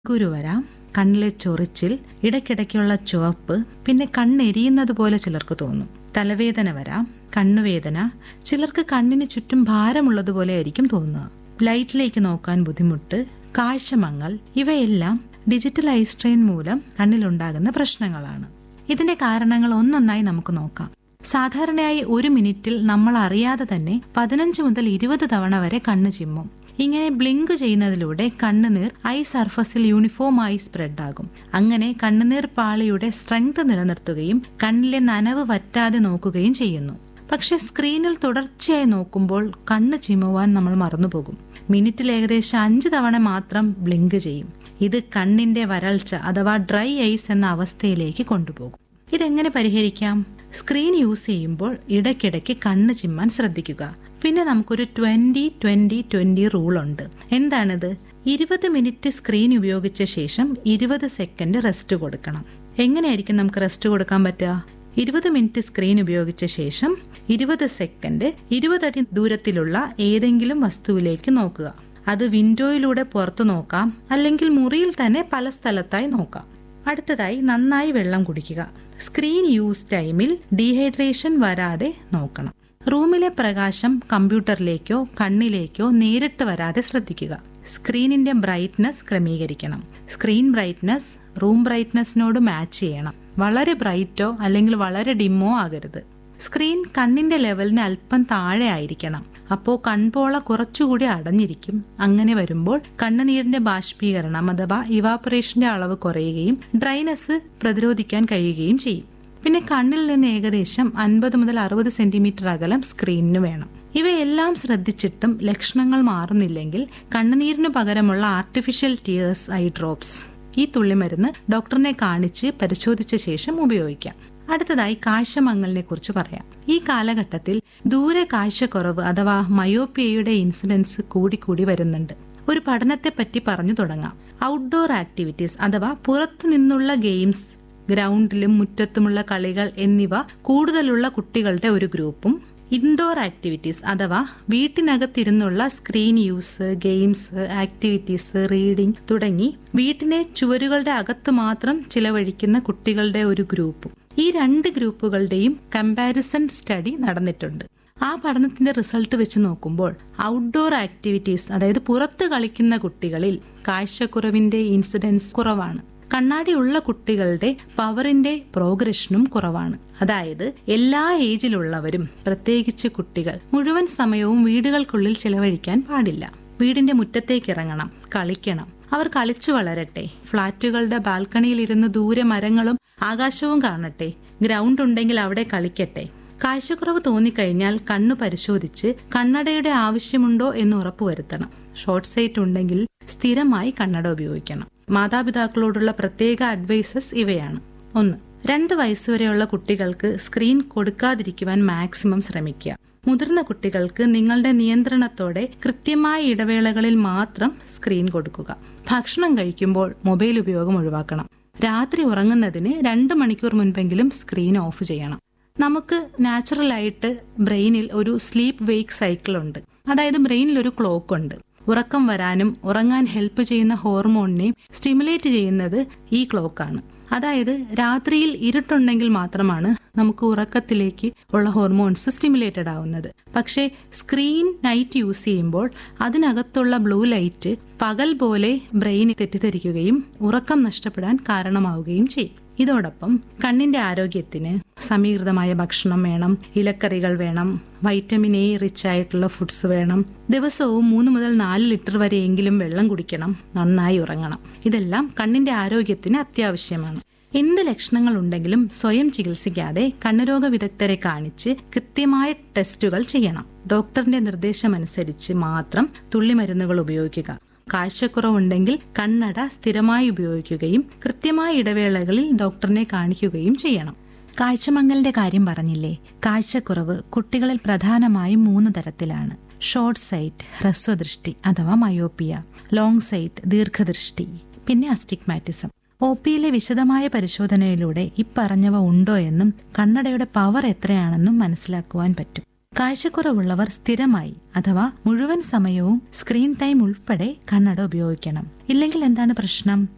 കുരു വരാം കണ്ണിലെ ചൊറിച്ചിൽ ഇടയ്ക്കിടയ്ക്കുള്ള ചുവപ്പ് പിന്നെ കണ്ണെരിയുന്നത് പോലെ ചിലർക്ക് തോന്നും തലവേദന വരാം കണ്ണുവേദന ചിലർക്ക് കണ്ണിന് ചുറ്റും ഭാരമുള്ളതുപോലെ ആയിരിക്കും തോന്നുക ലൈറ്റിലേക്ക് നോക്കാൻ ബുദ്ധിമുട്ട് കാഴ്ചമങ്ങൽ ഇവയെല്ലാം ഡിജിറ്റൽ ഐ സ്ട്രെയിൻ മൂലം കണ്ണിലുണ്ടാകുന്ന പ്രശ്നങ്ങളാണ് ഇതിന്റെ കാരണങ്ങൾ ഒന്നൊന്നായി നമുക്ക് നോക്കാം സാധാരണയായി ഒരു മിനിറ്റിൽ നമ്മൾ അറിയാതെ തന്നെ പതിനഞ്ച് മുതൽ ഇരുപത് തവണ വരെ കണ്ണ് ചിമ്മും ഇങ്ങനെ ബ്ലിങ്ക് ചെയ്യുന്നതിലൂടെ കണ്ണുനീർ ഐ സർഫസിൽ യൂണിഫോമായി സ്പ്രെഡ് ആകും അങ്ങനെ കണ്ണുനീർ പാളിയുടെ സ്ട്രെങ്ത് നിലനിർത്തുകയും കണ്ണിലെ നനവ് വറ്റാതെ നോക്കുകയും ചെയ്യുന്നു പക്ഷെ സ്ക്രീനിൽ തുടർച്ചയായി നോക്കുമ്പോൾ കണ്ണ് ചിമ്മുവാൻ നമ്മൾ മറന്നുപോകും മിനിറ്റിൽ ഏകദേശം അഞ്ച് തവണ മാത്രം ബ്ലിങ്ക് ചെയ്യും ഇത് കണ്ണിന്റെ വരൾച്ച അഥവാ ഡ്രൈ ഐസ് എന്ന അവസ്ഥയിലേക്ക് കൊണ്ടുപോകും ഇതെങ്ങനെ പരിഹരിക്കാം സ്ക്രീൻ യൂസ് ചെയ്യുമ്പോൾ ഇടയ്ക്കിടയ്ക്ക് കണ്ണ് ചിമ്മാൻ ശ്രദ്ധിക്കുക പിന്നെ നമുക്കൊരു ട്വന്റി ട്വന്റി ട്വന്റി റൂൾ ഉണ്ട് എന്താണിത് ഇരുപത് മിനിറ്റ് സ്ക്രീൻ ഉപയോഗിച്ച ശേഷം ഇരുപത് സെക്കൻഡ് റെസ്റ്റ് കൊടുക്കണം എങ്ങനെയായിരിക്കും നമുക്ക് റെസ്റ്റ് കൊടുക്കാൻ പറ്റുക ഇരുപത് മിനിറ്റ് സ്ക്രീൻ ഉപയോഗിച്ച ശേഷം ഇരുപത് സെക്കൻഡ് ഇരുപതടി ദൂരത്തിലുള്ള ഏതെങ്കിലും വസ്തുവിലേക്ക് നോക്കുക അത് വിൻഡോയിലൂടെ പുറത്തു നോക്കാം അല്ലെങ്കിൽ മുറിയിൽ തന്നെ പല സ്ഥലത്തായി നോക്കാം അടുത്തതായി നന്നായി വെള്ളം കുടിക്കുക സ്ക്രീൻ യൂസ് ടൈമിൽ ഡീഹൈഡ്രേഷൻ വരാതെ നോക്കണം റൂമിലെ പ്രകാശം കമ്പ്യൂട്ടറിലേക്കോ കണ്ണിലേക്കോ നേരിട്ട് വരാതെ ശ്രദ്ധിക്കുക സ്ക്രീനിന്റെ ബ്രൈറ്റ്നസ് ക്രമീകരിക്കണം സ്ക്രീൻ ബ്രൈറ്റ്നസ് റൂം ബ്രൈറ്റ്നസിനോട് മാച്ച് ചെയ്യണം വളരെ ബ്രൈറ്റോ അല്ലെങ്കിൽ വളരെ ഡിമ്മോ ആകരുത് സ്ക്രീൻ കണ്ണിന്റെ ലെവലിന് അല്പം താഴെ ആയിരിക്കണം അപ്പോൾ കൺപോള കുറച്ചുകൂടി അടഞ്ഞിരിക്കും അങ്ങനെ വരുമ്പോൾ കണ്ണുനീരിന്റെ ബാഷ്പീകരണം അഥവാ ഇവാപറേഷന്റെ അളവ് കുറയുകയും ഡ്രൈനസ് പ്രതിരോധിക്കാൻ കഴിയുകയും ചെയ്യും പിന്നെ കണ്ണിൽ നിന്ന് ഏകദേശം അൻപത് മുതൽ അറുപത് സെന്റിമീറ്റർ അകലം സ്ക്രീനിന് വേണം ഇവയെല്ലാം ശ്രദ്ധിച്ചിട്ടും ലക്ഷണങ്ങൾ മാറുന്നില്ലെങ്കിൽ കണ്ണുനീരിന് പകരമുള്ള ആർട്ടിഫിഷ്യൽ ടിയേഴ്സ് ഐ ഡ്രോപ്സ് ഈ തുള്ളിമരുന്ന് ഡോക്ടറിനെ കാണിച്ച് പരിശോധിച്ച ശേഷം ഉപയോഗിക്കാം അടുത്തതായി കാഴ്ചമങ്ങലിനെ കുറിച്ച് പറയാം ഈ കാലഘട്ടത്തിൽ ദൂരെ കാഴ്ചക്കുറവ് അഥവാ മയോപ്പിയയുടെ ഇൻസിഡൻസ് കൂടിക്കൂടി വരുന്നുണ്ട് ഒരു പഠനത്തെ പറ്റി പറഞ്ഞു തുടങ്ങാം ഔട്ട്ഡോർ ആക്ടിവിറ്റീസ് അഥവാ പുറത്തു നിന്നുള്ള ഗെയിംസ് ഗ്രൗണ്ടിലും മുറ്റത്തുമുള്ള കളികൾ എന്നിവ കൂടുതലുള്ള കുട്ടികളുടെ ഒരു ഗ്രൂപ്പും ഇൻഡോർ ആക്ടിവിറ്റീസ് അഥവാ വീട്ടിനകത്തിരുന്നുള്ള screen use games activities reading തുടങ്ങി വീട്ടിനെ ചുവരുകളുടെ അകത്ത് മാത്രം ചിലവഴിക്കുന്ന കുട്ടികളുടെ ഒരു ഗ്രൂപ്പും ഈ രണ്ട് ഗ്രൂപ്പുകളുടെയും കമ്പാരിസൺ സ്റ്റഡി നടന്നിട്ടുണ്ട് ആ പഠനത്തിന്റെ റിസൾട്ട് വെച്ച് നോക്കുമ്പോൾ ഔട്ട്ഡോർ ആക്ടിവിറ്റീസ് അതായത് പുറത്ത് കളിക്കുന്ന കുട്ടികളിൽ കാഴ്ചക്കുറവിന്റെ ഇൻസിഡൻസ് കുറവാണ് കണ്ണാടിയുള്ള കുട്ടികളുടെ പവറിന്റെ പ്രോഗ്രഷനും കുറവാണ് അതായത് എല്ലാ ഏജിലുള്ളവരും പ്രത്യേകിച്ച് കുട്ടികൾ മുഴുവൻ സമയവും വീടുകൾക്കുള്ളിൽ ചിലവഴിക്കാൻ പാടില്ല വീടിന്റെ മുറ്റത്തേക്ക് ഇറങ്ങണം കളിക്കണം അവർ കളിച്ചു വളരട്ടെ ഫ്ളാറ്റുകളുടെ ബാൽക്കണിയിൽ ഇരുന്ന് ദൂരെ മരങ്ങളും ആകാശവും കാണട്ടെ ഗ്രൗണ്ട് ഉണ്ടെങ്കിൽ അവിടെ കളിക്കട്ടെ കാഴ്ചക്കുറവ് തോന്നിക്കഴിഞ്ഞാൽ കണ്ണു പരിശോധിച്ച് കണ്ണടയുടെ ആവശ്യമുണ്ടോ എന്ന് ഉറപ്പുവരുത്തണം ഷോർട്ട് സൈറ്റ് ഉണ്ടെങ്കിൽ സ്ഥിരമായി കണ്ണട ഉപയോഗിക്കണം മാതാപിതാക്കളോടുള്ള പ്രത്യേക അഡ്വൈസസ് ഇവയാണ് ഒന്ന് രണ്ട് വയസ്സുവരെയുള്ള കുട്ടികൾക്ക് സ്ക്രീൻ കൊടുക്കാതിരിക്കുവാൻ മാക്സിമം ശ്രമിക്കുക മുതിർന്ന കുട്ടികൾക്ക് നിങ്ങളുടെ നിയന്ത്രണത്തോടെ കൃത്യമായ ഇടവേളകളിൽ മാത്രം സ്ക്രീൻ കൊടുക്കുക ഭക്ഷണം കഴിക്കുമ്പോൾ മൊബൈൽ ഉപയോഗം ഒഴിവാക്കണം രാത്രി ഉറങ്ങുന്നതിന് രണ്ട് മണിക്കൂർ മുൻപെങ്കിലും സ്ക്രീൻ ഓഫ് ചെയ്യണം നമുക്ക് നാച്ചുറലായിട്ട് ബ്രെയിനിൽ ഒരു സ്ലീപ്പ് വെയ്ക്ക് സൈക്കിൾ ഉണ്ട് അതായത് ബ്രെയിനിൽ ഒരു ക്ലോക്ക് ഉണ്ട് ഉറക്കം വരാനും ഉറങ്ങാൻ ഹെൽപ്പ് ചെയ്യുന്ന ഹോർമോണിനെയും സ്റ്റിമുലേറ്റ് ചെയ്യുന്നത് ഈ ക്ലോക്കാണ് അതായത് രാത്രിയിൽ ഇരുട്ടുണ്ടെങ്കിൽ മാത്രമാണ് നമുക്ക് ഉറക്കത്തിലേക്ക് ഉള്ള ഹോർമോൺസ് സ്റ്റിമുലേറ്റഡ് ആവുന്നത് പക്ഷേ സ്ക്രീൻ നൈറ്റ് യൂസ് ചെയ്യുമ്പോൾ അതിനകത്തുള്ള ബ്ലൂ ലൈറ്റ് പകൽ പോലെ ബ്രെയിൻ തെറ്റിദ്ധരിക്കുകയും ഉറക്കം നഷ്ടപ്പെടാൻ കാരണമാവുകയും ചെയ്യും ഇതോടൊപ്പം കണ്ണിന്റെ ആരോഗ്യത്തിന് സമീകൃതമായ ഭക്ഷണം വേണം ഇലക്കറികൾ വേണം വൈറ്റമിൻ എ റിച്ച് ആയിട്ടുള്ള ഫുഡ്സ് വേണം ദിവസവും മൂന്ന് മുതൽ നാല് ലിറ്റർ വരെയെങ്കിലും വെള്ളം കുടിക്കണം നന്നായി ഉറങ്ങണം ഇതെല്ലാം കണ്ണിന്റെ ആരോഗ്യത്തിന് അത്യാവശ്യമാണ് എന്ത് ലക്ഷണങ്ങൾ ഉണ്ടെങ്കിലും സ്വയം ചികിത്സിക്കാതെ കണ്ണുരോഗ വിദഗ്ധരെ കാണിച്ച് കൃത്യമായ ടെസ്റ്റുകൾ ചെയ്യണം ഡോക്ടറിന്റെ നിർദ്ദേശമനുസരിച്ച് മാത്രം തുള്ളിമരുന്നുകൾ ഉപയോഗിക്കുക കാഴ്ചക്കുറവുണ്ടെങ്കിൽ കണ്ണട സ്ഥിരമായി ഉപയോഗിക്കുകയും കൃത്യമായ ഇടവേളകളിൽ ഡോക്ടറിനെ കാണിക്കുകയും ചെയ്യണം കാഴ്ചമങ്ങലിന്റെ കാര്യം പറഞ്ഞില്ലേ കാഴ്ചക്കുറവ് കുട്ടികളിൽ പ്രധാനമായും മൂന്ന് തരത്തിലാണ് ഷോർട്ട് സൈറ്റ് ഹ്രസ്വദൃഷ്ടി അഥവാ മയോപ്പിയ ലോങ് സൈറ്റ് ദീർഘദൃഷ്ടി പിന്നെ അസ്റ്റിഗ്മാറ്റിസം ഒ പിയിലെ വിശദമായ പരിശോധനയിലൂടെ ഇപ്പറഞ്ഞവ ഉണ്ടോ എന്നും കണ്ണടയുടെ പവർ എത്രയാണെന്നും മനസ്സിലാക്കുവാൻ പറ്റും കാഴ്ചക്കുറവുള്ളവർ സ്ഥിരമായി അഥവാ മുഴുവൻ സമയവും സ്ക്രീൻ ടൈം ഉൾപ്പെടെ കണ്ണട ഉപയോഗിക്കണം ഇല്ലെങ്കിൽ എന്താണ് പ്രശ്നം